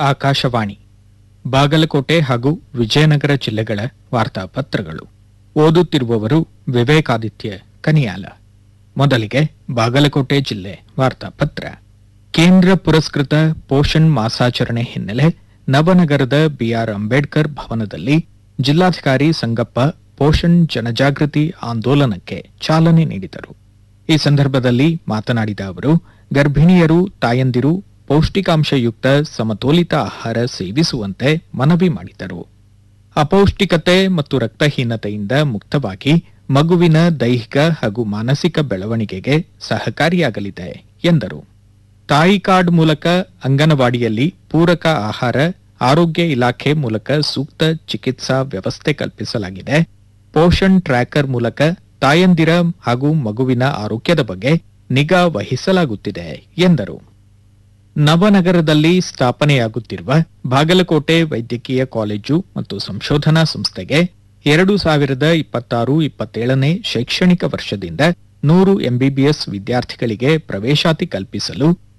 ಆಕಾಶವಾಣಿ ಬಾಗಲಕೋಟೆ ಹಾಗೂ ವಿಜಯನಗರ ಜಿಲ್ಲೆಗಳ ವಾರ್ತಾಪತ್ರಗಳು ಓದುತ್ತಿರುವವರು ವಿವೇಕಾದಿತ್ಯ ಕನಿಯಾಲ ಮೊದಲಿಗೆ ಬಾಗಲಕೋಟೆ ಜಿಲ್ಲೆ ವಾರ್ತಾಪತ್ರ ಕೇಂದ್ರ ಪುರಸ್ಕೃತ ಪೋಷಣ್ ಮಾಸಾಚರಣೆ ಹಿನ್ನೆಲೆ ನವನಗರದ ಬಿಆರ್ ಅಂಬೇಡ್ಕರ್ ಭವನದಲ್ಲಿ ಜಿಲ್ಲಾಧಿಕಾರಿ ಸಂಗಪ್ಪ ಪೋಷಣ್ ಜನಜಾಗೃತಿ ಆಂದೋಲನಕ್ಕೆ ಚಾಲನೆ ನೀಡಿದರು ಈ ಸಂದರ್ಭದಲ್ಲಿ ಮಾತನಾಡಿದ ಅವರು ಗರ್ಭಿಣಿಯರು ತಾಯಂದಿರು ಪೌಷ್ಟಿಕಾಂಶಯುಕ್ತ ಸಮತೋಲಿತ ಆಹಾರ ಸೇವಿಸುವಂತೆ ಮನವಿ ಮಾಡಿದರು ಅಪೌಷ್ಟಿಕತೆ ಮತ್ತು ರಕ್ತಹೀನತೆಯಿಂದ ಮುಕ್ತವಾಗಿ ಮಗುವಿನ ದೈಹಿಕ ಹಾಗೂ ಮಾನಸಿಕ ಬೆಳವಣಿಗೆಗೆ ಸಹಕಾರಿಯಾಗಲಿದೆ ಎಂದರು ತಾಯಿ ಕಾರ್ಡ್ ಮೂಲಕ ಅಂಗನವಾಡಿಯಲ್ಲಿ ಪೂರಕ ಆಹಾರ ಆರೋಗ್ಯ ಇಲಾಖೆ ಮೂಲಕ ಸೂಕ್ತ ಚಿಕಿತ್ಸಾ ವ್ಯವಸ್ಥೆ ಕಲ್ಪಿಸಲಾಗಿದೆ ಪೋಷಣ್ ಟ್ರ್ಯಾಕರ್ ಮೂಲಕ ತಾಯಂದಿರ ಹಾಗೂ ಮಗುವಿನ ಆರೋಗ್ಯದ ಬಗ್ಗೆ ನಿಗಾ ವಹಿಸಲಾಗುತ್ತಿದೆ ಎಂದರು ನವನಗರದಲ್ಲಿ ಸ್ಥಾಪನೆಯಾಗುತ್ತಿರುವ ಬಾಗಲಕೋಟೆ ವೈದ್ಯಕೀಯ ಕಾಲೇಜು ಮತ್ತು ಸಂಶೋಧನಾ ಸಂಸ್ಥೆಗೆ ಎರಡು ಸಾವಿರದ ಇಪ್ಪತ್ತಾರು ಇಪ್ಪತ್ತೇಳನೇ ಶೈಕ್ಷಣಿಕ ವರ್ಷದಿಂದ ನೂರು ಎಂಬಿಬಿಎಸ್ ವಿದ್ಯಾರ್ಥಿಗಳಿಗೆ ಪ್ರವೇಶಾತಿ ಕಲ್ಪಿಸಲು